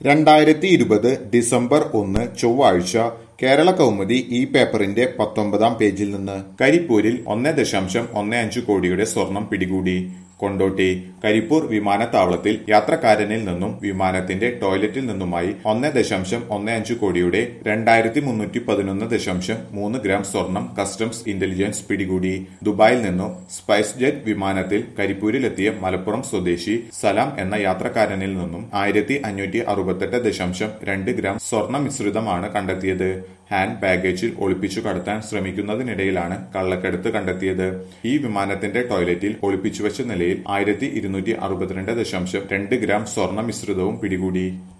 രണ്ടായിരത്തി ഇരുപത് ഡിസംബർ ഒന്ന് ചൊവ്വാഴ്ച കേരള കൗമുദി ഈ പേപ്പറിന്റെ പത്തൊമ്പതാം പേജിൽ നിന്ന് കരിപ്പൂരിൽ ഒന്ന് ദശാംശം ഒന്ന് അഞ്ച് കോടിയുടെ സ്വർണം പിടികൂടി കൊണ്ടോട്ടി കരിപ്പൂർ വിമാനത്താവളത്തിൽ യാത്രക്കാരനിൽ നിന്നും വിമാനത്തിന്റെ ടോയ്ലറ്റിൽ നിന്നുമായി ഒന്ന് ദശാംശം ഒന്ന് അഞ്ച് കോടിയുടെ രണ്ടായിരത്തി മുന്നൂറ്റി പതിനൊന്ന് ദശാംശം മൂന്ന് ഗ്രാം സ്വർണം കസ്റ്റംസ് ഇന്റലിജൻസ് പിടികൂടി ദുബായിൽ നിന്നും സ്പൈസ് ജെറ്റ് വിമാനത്തിൽ കരിപ്പൂരിലെത്തിയ മലപ്പുറം സ്വദേശി സലാം എന്ന യാത്രക്കാരനിൽ നിന്നും ആയിരത്തി അഞ്ഞൂറ്റി അറുപത്തെട്ട് ദശാംശം രണ്ട് ഗ്രാം സ്വർണ്ണ മിശ്രിതമാണ് കണ്ടെത്തിയത് ഹാൻഡ് ബാഗേജിൽ ഒളിപ്പിച്ചു കടത്താൻ ശ്രമിക്കുന്നതിനിടയിലാണ് കള്ളക്കടത്ത് കണ്ടെത്തിയത് ഈ വിമാനത്തിന്റെ ടോയ്ലറ്റിൽ ഒളിപ്പിച്ചുവെച്ച നിലയിൽ ആയിരത്തി ഇരുന്നൂറ്റി അറുപത്തിരണ്ട് ദശാംശം രണ്ട് ഗ്രാം സ്വർണ്ണ മിശ്രിതവും പിടികൂടി